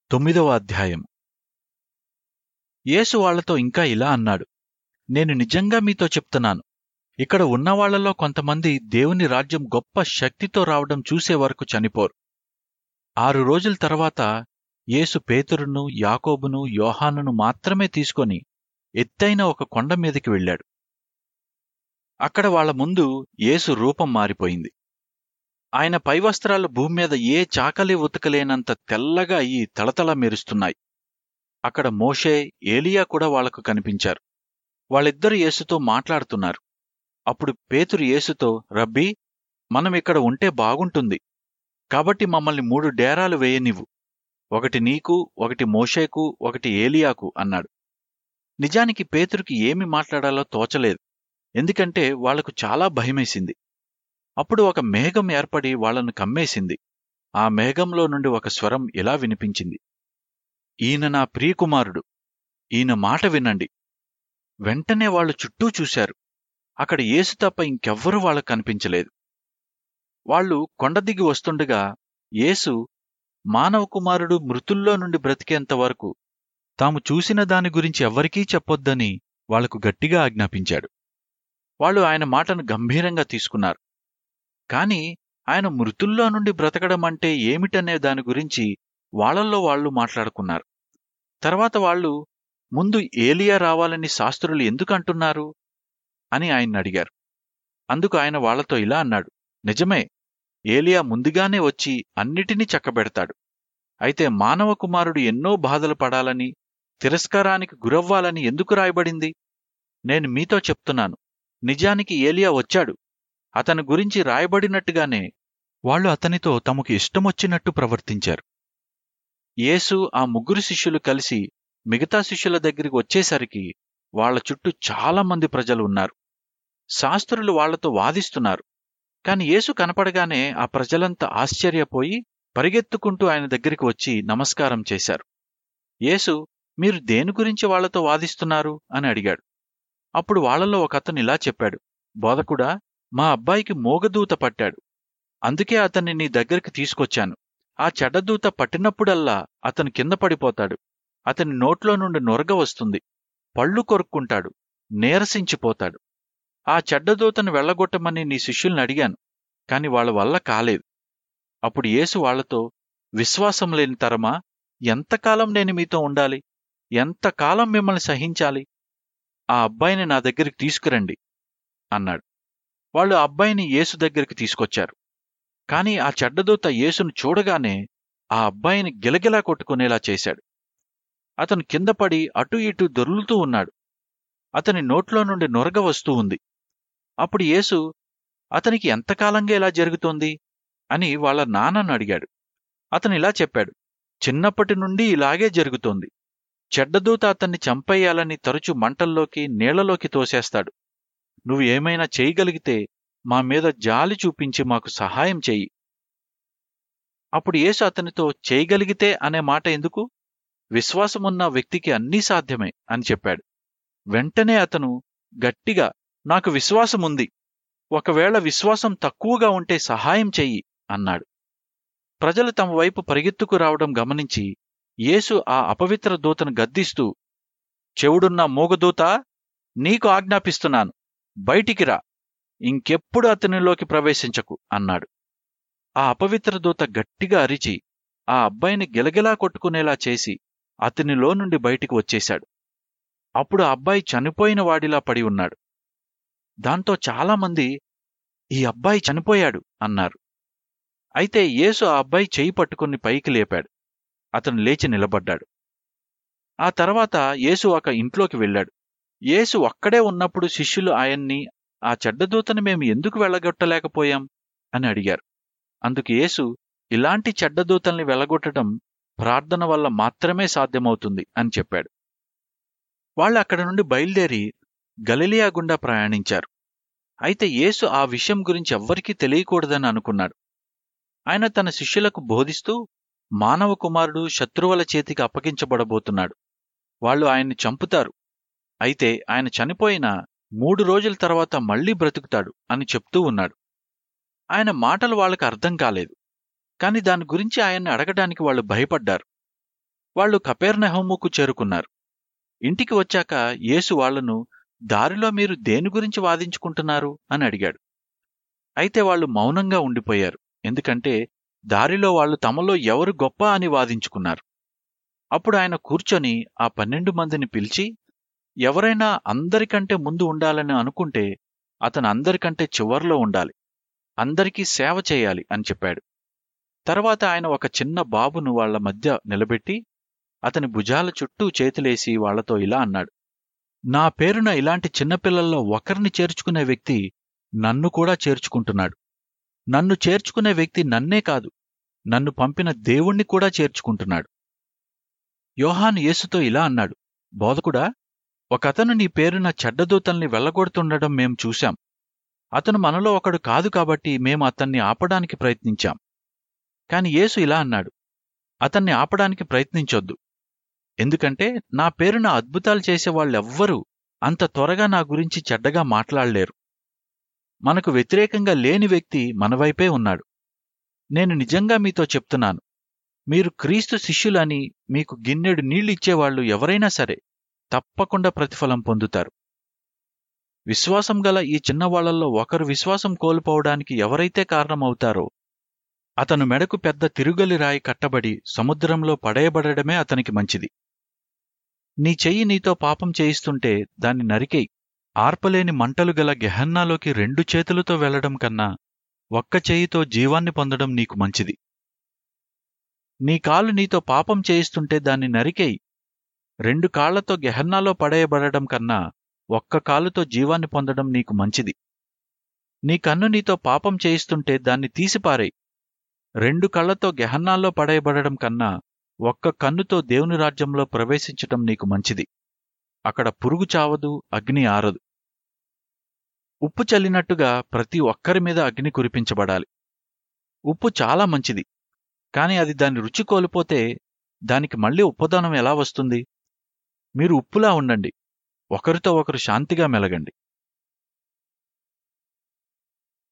తొమ్మిదవ అధ్యాయం యేసు వాళ్లతో ఇంకా ఇలా అన్నాడు నేను నిజంగా మీతో చెప్తున్నాను ఇక్కడ ఉన్నవాళ్లలో కొంతమంది దేవుని రాజ్యం గొప్ప శక్తితో రావడం చూసే వరకు చనిపోరు ఆరు రోజుల తర్వాత యేసు పేతురును యాకోబును యోహానును మాత్రమే తీసుకొని ఎత్తైన ఒక కొండ మీదకి వెళ్ళాడు అక్కడ వాళ్ల ముందు యేసు రూపం మారిపోయింది ఆయన పైవస్త్రాలు భూమి మీద ఏ చాకలి ఉతకలేనంత తెల్లగా అయి తళతళ మెరుస్తున్నాయి అక్కడ మోషే ఏలియా కూడా వాళ్లకు కనిపించారు వాళ్ళిద్దరు యేసుతో మాట్లాడుతున్నారు అప్పుడు పేతురు యేసుతో రబ్బీ మనం ఇక్కడ ఉంటే బాగుంటుంది కాబట్టి మమ్మల్ని మూడు డేరాలు వేయనివ్వు ఒకటి నీకు ఒకటి మోషేకు ఒకటి ఏలియాకు అన్నాడు నిజానికి పేతురుకి ఏమి మాట్లాడాలో తోచలేదు ఎందుకంటే వాళ్లకు చాలా భయమేసింది అప్పుడు ఒక మేఘం ఏర్పడి వాళ్లను కమ్మేసింది ఆ మేఘంలో నుండి ఒక స్వరం ఇలా వినిపించింది ఈయన నా ప్రియకుమారుడు ఈయన మాట వినండి వెంటనే వాళ్ళు చుట్టూ చూశారు అక్కడ యేసు తప్ప ఇంకెవ్వరూ వాళ్ళకు కనిపించలేదు వాళ్ళు కొండ దిగి వస్తుండగా యేసు మానవ కుమారుడు మృతుల్లో నుండి బ్రతికేంత వరకు తాము చూసిన దాని గురించి ఎవ్వరికీ చెప్పొద్దని వాళ్లకు గట్టిగా ఆజ్ఞాపించాడు వాళ్ళు ఆయన మాటను గంభీరంగా తీసుకున్నారు కాని ఆయన మృతుల్లో నుండి బ్రతకడం అంటే ఏమిటనే దాని గురించి వాళ్లల్లో వాళ్ళు మాట్లాడుకున్నారు తర్వాత వాళ్ళు ముందు ఏలియా రావాలని శాస్త్రులు ఎందుకు అంటున్నారు అని ఆయన అడిగారు అందుకు ఆయన వాళ్లతో ఇలా అన్నాడు నిజమే ఏలియా ముందుగానే వచ్చి అన్నిటినీ చక్కబెడతాడు అయితే మానవ కుమారుడు ఎన్నో బాధలు పడాలని తిరస్కారానికి గురవ్వాలని ఎందుకు రాయబడింది నేను మీతో చెప్తున్నాను నిజానికి ఏలియా వచ్చాడు అతని గురించి రాయబడినట్టుగానే వాళ్ళు అతనితో తమకు ఇష్టమొచ్చినట్టు ప్రవర్తించారు యేసు ఆ ముగ్గురు శిష్యులు కలిసి మిగతా శిష్యుల దగ్గరికి వచ్చేసరికి వాళ్ల చుట్టూ చాలా మంది ప్రజలు ఉన్నారు శాస్త్రులు వాళ్లతో వాదిస్తున్నారు కాని యేసు కనపడగానే ఆ ప్రజలంతా ఆశ్చర్యపోయి పరిగెత్తుకుంటూ ఆయన దగ్గరికి వచ్చి నమస్కారం చేశారు యేసు మీరు దేని గురించి వాళ్లతో వాదిస్తున్నారు అని అడిగాడు అప్పుడు వాళ్లలో ఒక అతను ఇలా చెప్పాడు బోధకుడా మా అబ్బాయికి మోగదూత పట్టాడు అందుకే అతన్ని నీ దగ్గరికి తీసుకొచ్చాను ఆ చెడ్డదూత పట్టినప్పుడల్లా అతను కింద పడిపోతాడు అతని నోట్లో నుండి నొరగ వస్తుంది పళ్ళు కొరుక్కుంటాడు నీరసించిపోతాడు ఆ చెడ్డదూతను వెళ్లగొట్టమని నీ శిష్యుల్ని అడిగాను కాని వాళ్ళ వల్ల కాలేదు అప్పుడు యేసు వాళ్లతో విశ్వాసం లేని తరమా ఎంతకాలం నేను మీతో ఉండాలి ఎంతకాలం మిమ్మల్ని సహించాలి ఆ అబ్బాయిని నా దగ్గరికి తీసుకురండి అన్నాడు వాళ్ళు ఆ అబ్బాయిని యేసు దగ్గరికి తీసుకొచ్చారు కాని ఆ చెడ్డదూత యేసును చూడగానే ఆ అబ్బాయిని గిలగిలా కొట్టుకునేలా చేశాడు అతను కింద పడి అటు ఇటు దొర్లుతూ ఉన్నాడు అతని నోట్లో నుండి నొరగ వస్తూ ఉంది అప్పుడు యేసు అతనికి ఎంతకాలంగా ఇలా జరుగుతోంది అని వాళ్ళ నాన్నను అడిగాడు అతను ఇలా చెప్పాడు చిన్నప్పటి నుండి ఇలాగే జరుగుతోంది చెడ్డదూత అతన్ని చంపేయాలని తరచు మంటల్లోకి నీళ్లలోకి తోసేస్తాడు నువ్వు ఏమైనా చేయగలిగితే మా మీద జాలి చూపించి మాకు సహాయం చెయ్యి అప్పుడు యేసు అతనితో చేయగలిగితే అనే మాట ఎందుకు విశ్వాసమున్న వ్యక్తికి అన్నీ సాధ్యమే అని చెప్పాడు వెంటనే అతను గట్టిగా నాకు విశ్వాసముంది ఒకవేళ విశ్వాసం తక్కువగా ఉంటే సహాయం చెయ్యి అన్నాడు ప్రజలు తమ వైపు పరిగెత్తుకు రావడం గమనించి యేసు ఆ అపవిత్ర దూతను గద్దిస్తూ చెవుడున్న మూగదూత నీకు ఆజ్ఞాపిస్తున్నాను బయటికి రా ఇంకెప్పుడు అతనిలోకి ప్రవేశించకు అన్నాడు ఆ అపవిత్ర దూత గట్టిగా అరిచి ఆ అబ్బాయిని గిలగిలా కొట్టుకునేలా చేసి అతనిలో నుండి బయటికి వచ్చేశాడు అప్పుడు ఆ అబ్బాయి చనిపోయిన వాడిలా పడి ఉన్నాడు దాంతో చాలామంది ఈ అబ్బాయి చనిపోయాడు అన్నారు అయితే యేసు ఆ అబ్బాయి చేయి పట్టుకుని పైకి లేపాడు అతను లేచి నిలబడ్డాడు ఆ తర్వాత యేసు ఒక ఇంట్లోకి వెళ్ళాడు యేసు అక్కడే ఉన్నప్పుడు శిష్యులు ఆయన్ని ఆ చెడ్డదూతను మేము ఎందుకు వెళ్ళగొట్టలేకపోయాం అని అడిగారు అందుకు యేసు ఇలాంటి చెడ్డదూతల్ని వెళ్ళగొట్టడం ప్రార్థన వల్ల మాత్రమే సాధ్యమవుతుంది అని చెప్పాడు వాళ్ళు అక్కడి నుండి బయలుదేరి గలిలియా గుండా ప్రయాణించారు అయితే యేసు ఆ విషయం గురించి ఎవ్వరికీ తెలియకూడదని అనుకున్నాడు ఆయన తన శిష్యులకు బోధిస్తూ మానవ కుమారుడు శత్రువుల చేతికి అప్పగించబడబోతున్నాడు వాళ్ళు ఆయన్ని చంపుతారు అయితే ఆయన చనిపోయిన మూడు రోజుల తర్వాత మళ్లీ బ్రతుకుతాడు అని చెప్తూ ఉన్నాడు ఆయన మాటలు వాళ్ళకి అర్థం కాలేదు కాని దాని గురించి ఆయన్ని అడగడానికి వాళ్ళు భయపడ్డారు వాళ్ళు కపేర్నహోముకు చేరుకున్నారు ఇంటికి వచ్చాక యేసు వాళ్లను దారిలో మీరు దేని గురించి వాదించుకుంటున్నారు అని అడిగాడు అయితే వాళ్ళు మౌనంగా ఉండిపోయారు ఎందుకంటే దారిలో వాళ్ళు తమలో ఎవరు గొప్ప అని వాదించుకున్నారు అప్పుడు ఆయన కూర్చొని ఆ పన్నెండు మందిని పిలిచి ఎవరైనా అందరికంటే ముందు ఉండాలని అనుకుంటే అతను అందరికంటే చివర్లో ఉండాలి అందరికీ సేవ చేయాలి అని చెప్పాడు తర్వాత ఆయన ఒక చిన్న బాబును వాళ్ల మధ్య నిలబెట్టి అతని భుజాల చుట్టూ చేతులేసి వాళ్లతో ఇలా అన్నాడు నా పేరున ఇలాంటి చిన్నపిల్లల్లో ఒకరిని చేర్చుకునే వ్యక్తి నన్ను కూడా చేర్చుకుంటున్నాడు నన్ను చేర్చుకునే వ్యక్తి నన్నే కాదు నన్ను పంపిన దేవుణ్ణి కూడా చేర్చుకుంటున్నాడు యోహాన్ యేసుతో ఇలా అన్నాడు బోధకుడా ఒకతను నీ పేరున చెడ్డదూతల్ని వెళ్ళగొడుతుండడం మేం చూశాం అతను మనలో ఒకడు కాదు కాబట్టి మేము అతన్ని ఆపడానికి ప్రయత్నించాం కాని యేసు ఇలా అన్నాడు అతన్ని ఆపడానికి ప్రయత్నించొద్దు ఎందుకంటే నా పేరున అద్భుతాలు చేసేవాళ్ళెవ్వరూ అంత త్వరగా నా గురించి చెడ్డగా మాట్లాడలేరు మనకు వ్యతిరేకంగా లేని వ్యక్తి మనవైపే ఉన్నాడు నేను నిజంగా మీతో చెప్తున్నాను మీరు క్రీస్తు శిష్యులని మీకు గిన్నెడు నీళ్ళిచ్చేవాళ్లు ఎవరైనా సరే తప్పకుండా ప్రతిఫలం పొందుతారు విశ్వాసం గల ఈ చిన్నవాళ్లలో ఒకరు విశ్వాసం కోల్పోవడానికి ఎవరైతే కారణమవుతారో అతను మెడకు పెద్ద తిరుగలి రాయి కట్టబడి సముద్రంలో పడేయబడడమే అతనికి మంచిది నీ చెయ్యి నీతో పాపం చేయిస్తుంటే దాన్ని నరికేయి ఆర్పలేని మంటలు గల గెహన్నాలోకి రెండు చేతులతో వెళ్లడం కన్నా ఒక్క చేయితో జీవాన్ని పొందడం నీకు మంచిది నీ కాలు నీతో పాపం చేయిస్తుంటే దాన్ని నరికేయి రెండు కాళ్లతో గెహన్నాలో పడేయబడడం కన్నా ఒక్క కాలుతో జీవాన్ని పొందడం నీకు మంచిది నీ కన్ను నీతో పాపం చేయిస్తుంటే దాన్ని తీసిపారేయి రెండు కళ్లతో గెహన్నాల్లో పడేయబడడం కన్నా ఒక్క కన్నుతో దేవుని రాజ్యంలో ప్రవేశించటం నీకు మంచిది అక్కడ పురుగు చావదు అగ్ని ఆరదు ఉప్పు చల్లినట్టుగా ప్రతి ఒక్కరి మీద అగ్ని కురిపించబడాలి ఉప్పు చాలా మంచిది కాని అది దాని రుచి కోల్పోతే దానికి మళ్ళీ ఉప్పదనం ఎలా వస్తుంది మీరు ఉప్పులా ఉండండి ఒకరితో ఒకరు శాంతిగా మెలగండి